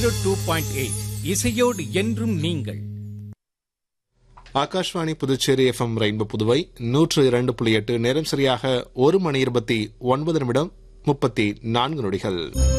zero two point eight இசையோடு என்றும் நீங்கள் ஆகாஷ்வாணி புதுச்சேரி எஃப்எம் ரெயின்போ புதுவை நூற்று இரண்டு புள்ளி எட்டு நேரம் சரியாக ஒரு மணி இருபத்தி ஒன்பது நிமிடம் முப்பத்தி நான்கு நொடிகள்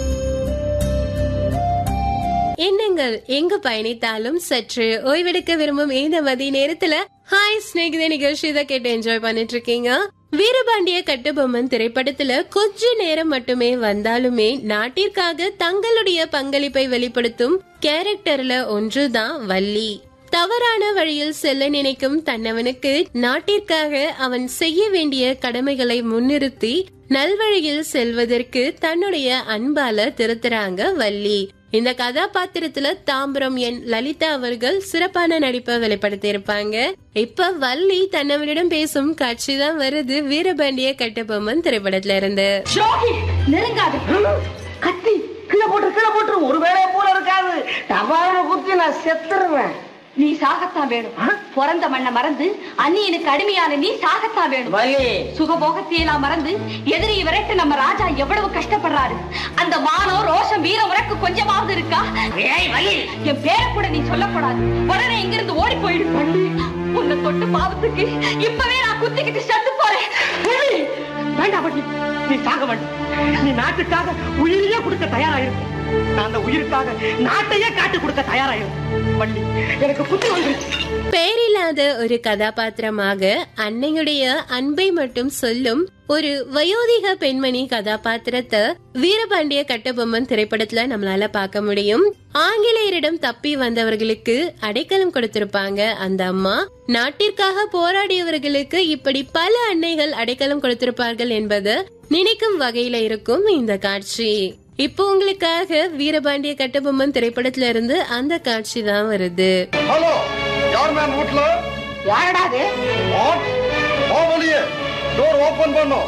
எண்ணங்கள் எங்கு பயணித்தாலும் சற்று ஓய்வெடுக்க விரும்பும் இந்த மதிய நேரத்துல ஹாய் ஸ்நேகிதே நிகழ்ச்சி தான் கேட்டு என்ஜாய் பண்ணிட்டு இருக்கீங்க வீரபாண்டிய கட்டுபொம்மன் திரைப்படத்துல கொஞ்ச நேரம் மட்டுமே வந்தாலுமே நாட்டிற்காக தங்களுடைய பங்களிப்பை வெளிப்படுத்தும் கேரக்டர்ல ஒன்றுதான் வள்ளி தவறான வழியில் செல்ல நினைக்கும் தன்னவனுக்கு நாட்டிற்காக அவன் செய்ய வேண்டிய கடமைகளை முன்னிறுத்தி நல்வழியில் செல்வதற்கு தன்னுடைய அன்பால திருத்துறாங்க வள்ளி இந்த கதாபாத்திரத்துல தாம்பரம் என் லலிதா அவர்கள் சிறப்பான நடிப்பை வெளிப்படுத்தி இருப்பாங்க இப்ப வள்ளி தன்னவனிடம் பேசும் காட்சி தான் வருது வீரபாண்டிய கட்டபொம்மன் திரைப்படத்துல இருந்து ஷோகி நெருங்காது கத்தி கீழே போட்டு கீழே போட்டு ஒரு வேலையை போல இருக்காது டபால குத்தி நான் செத்துருவேன் நீ சாகத்தான் வேணும் பிறந்த மண்ணை மறந்து அந்நியனுக்கு அடிமையான நீ சாகத்தான் வேணும் வலி சுகபோகத்தையெல்லாம் மறந்து எதிரி விரட்டு நம்ம ராஜா எவ்வளவு கஷ்டப்படுறாரு அந்த மானம் ரோஷம் வீரம் உனக்கு கொஞ்சமாவது இருக்கா ஏய் வலி என் பேரை கூட நீ சொல்லக்கூடாது உடனே இங்கிருந்து ஓடி போயிடு உன்னை தொட்டு பாவத்துக்கு இப்பவே நான் குத்திக்கிட்டு செத்து போறேன் வலி வேண்டாம் வள்ளி நீ சாக வேண்டாம் நீ நாட்டுக்காக உயிரையே கொடுக்க தயாராயிருக்கு நான் அந்த உயிருக்காக நாட்டையே காட்டி கொடுக்க தயாராயிருக்கு வள்ளி எனக்கு புத்தி வந்துருச்சு பெயரில்லாத ஒரு கதாபாத்திரமாக அன்னையுடைய அன்பை மட்டும் சொல்லும் ஒரு வயோதிக பெண்மணி கதாபாத்திரத்தை வீரபாண்டிய கட்டபொம்மன் திரைப்படத்துல நம்மளால பார்க்க முடியும் ஆங்கிலேயரிடம் தப்பி வந்தவர்களுக்கு அடைக்கலம் கொடுத்திருப்பாங்க அந்த அம்மா நாட்டிற்காக போராடியவர்களுக்கு இப்படி பல அன்னைகள் அடைக்கலம் கொடுத்திருப்பார்கள் என்பது நினைக்கும் வகையில இருக்கும் இந்த காட்சி இப்போ உங்களுக்காக வீரபாண்டிய கட்டபொம்மன் திரைப்படத்துல இருந்து அந்த காட்சி தான் வருது ஹலோ யார் மேன் வீட்ல யாரடா அது வாட் வா வெளியே டோர் ஓபன் பண்ணோம்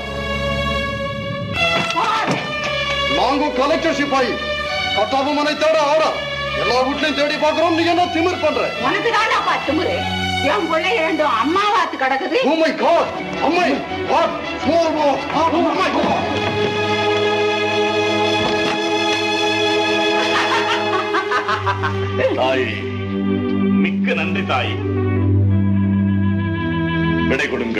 நாங்க கலெக்டர் சிப்பாயி கட்டாப மனை தேட ஆடா எல்லா வீட்லயும் தேடி பாக்குறோம் நீ என்ன திமிர் பண்ற உனக்கு தான்டாப்பா திமுரு என் பிள்ளை இரண்டும் அம்மாவாத்து கிடக்குது ஓ மை காட் அம்மை what small what oh my God தாய் மிக்க நன்றி தாய் விடை கொடுங்கள்